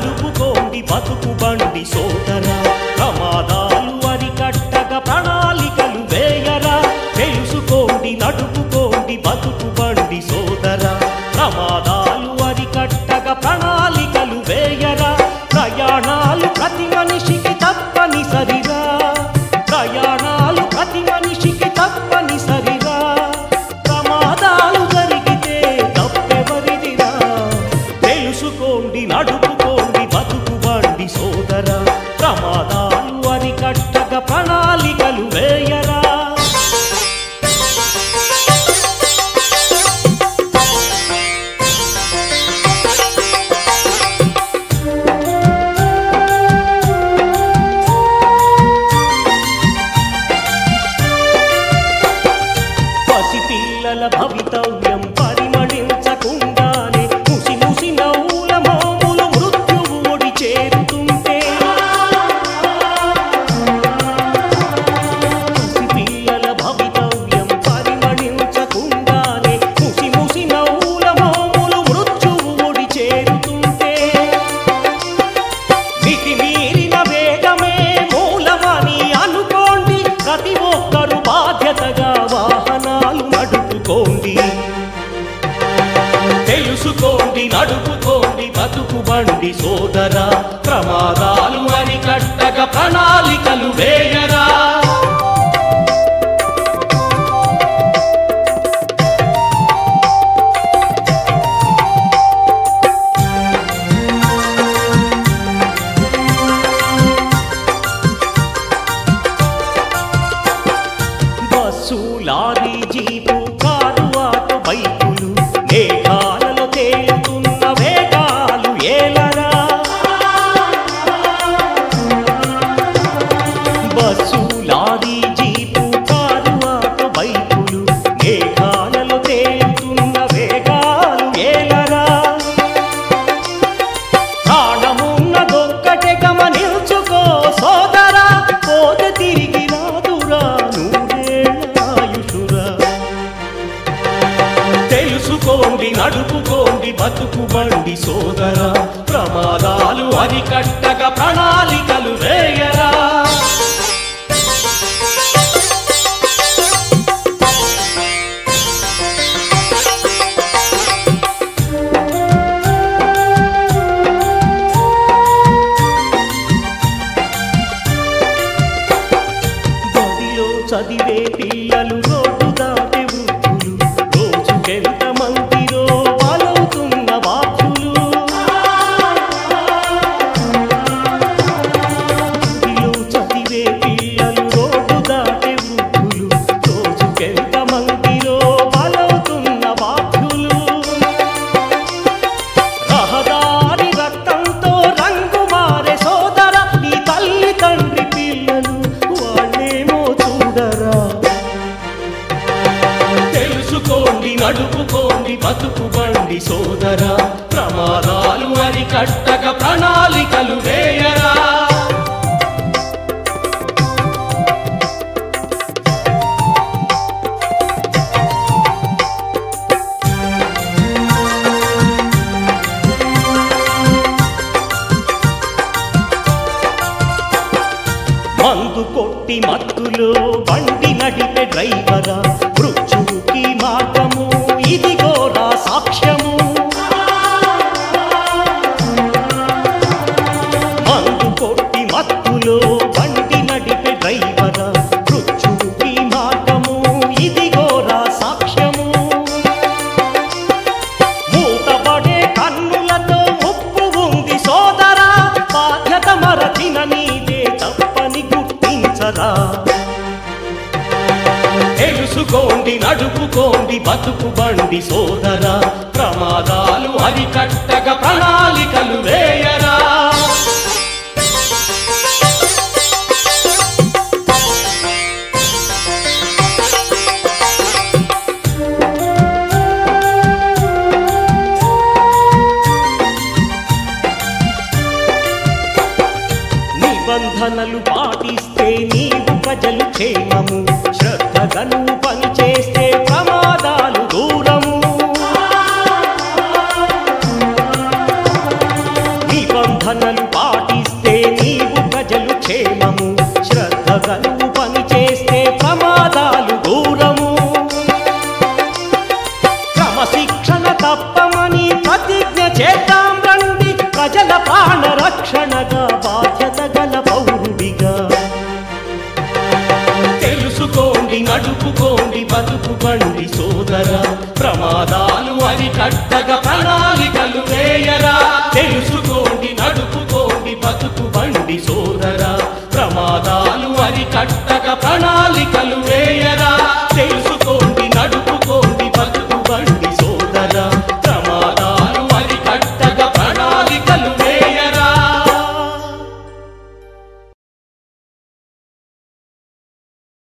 నడుపుకోండి బతుకు బండి సోదరా ప్రమాదాలు అరికట్టగా ప్రణాళికలు వేయరా తెలుసుకోండి నడుపుకోండి బతుకు బండి సోదరా ప్రమాదాలు అరికట్టగా ప్రణాళికలు వేయరా ప్రయాణాలు ప్రతి మనిషికి తప్పనిసరిరా ప్రయాణాలు ప్రతి మనిషికి తప్పనిసరిరా ప్రమాదాలు జరిగితే తప్పెవరిదిరా తెలుసుకోండి నడుపుకోండి బతుకు బండి సోదరా ప్రమాదాలు అరికట్టగా ప్రణాళికలు వేయరా పసిపిల్లల భవితవ్యం పరిమళించకుండానే ముసి ముసి నవ్వుల మోములు మృత్యువు ఒడి చేరుతుంటే పసిపిల్లల భవితవ్యం పరిమళించకుండానే ముసి ముసి నవ్వుల మోములు మృత్యువు ఒడి చేరుతుంటే మితి మీరిన వేగమే మూలమని అనుకోండి ప్రతి ఒక్కరు బాధ్యతగా వాహనాలు నడుపుకోండి తెలుసుకోండి నడుపుకోండి బతుకు బండి సోదరా ప్రమాదాలు అరికట్టగా ప్రణాళికలు వేయరా bus lorry jeep car auto బైకులు మేఘాలలో తేలుతున్న వేగాలు ఏలరా bus lorry jeep car auto బైకులు మేఘాలలో తేలుతున్న వేగాలు ఏలరా ప్రాణమున్నదొక్కటే గమనించుకో సోదరా పోతే తిరిగి రాదురా నూరేళ్ళ ఆయుషురా తెలుసుకోండి నడుపుకోండి బతుకు బండి సోదరా ప్రమాదాలు అరికట్టగా ప్రణాళికలు వేయరా బడిలో చదివే పిల్లలు రోడ్డు దాటే వృద్ధులు రోజుకెంత మందిరో పాలవుతున్న బాధ్యులు బడిలో చదివే పిల్లలు రోడ్డు దాటే వృద్ధులు రోజుకెంత మందిరో పాలవుతున్న బాధ్యులు రహదారి రక్తంతో రంగు మారే సోదర నీ తల్లి తండ్రి పిల్లలు వాళ్ళేమో చూడరా తెలుసుకోండి నడుపుకోండి బతుకు బండి సోదరా ప్రమాదాలు అరికట్టగా ప్రణాళికలు వేయరా మందు కొట్టి మత్తులో బండి నడిపే డ్రైవరా మృత్యువుకి మార్గము ఇదిగోరా సాక్ష్యము మందు కొట్టి మత్తులో బండి నడిపే డ్రైవరా మృత్యువుకి మార్గము ఇదిగోరా సాక్ష్యము మూతపడే కన్నులతో ముప్పు ఉంది సోదరా బాధ్యత మరచిన నీదే తప్పని గుర్తించరా తెలుసుకోండి నడుపుకోండి బతుకు బండి సోదరా ప్రమాదాలు అరికట్టగా ప్రణాళికలు వేయరా నిబంధనలు పాటిస్తే నీవు ప్రజలు క్షేమము శ్రద్ధగా నువ్వు పనిచేస్తే ప్రమాదాలు దూరము నిబంధన బతుకు బండి సోదరా ప్రమాదాలు అరికట్టగా ప్రణాళికలు వేయరా తెలుసుకోండి నడుపుకోండి బతుకు బండి సోదరా ప్రమాదాలు అరికట్టగా ప్రణాళికలు వేయరా తెలుసుకో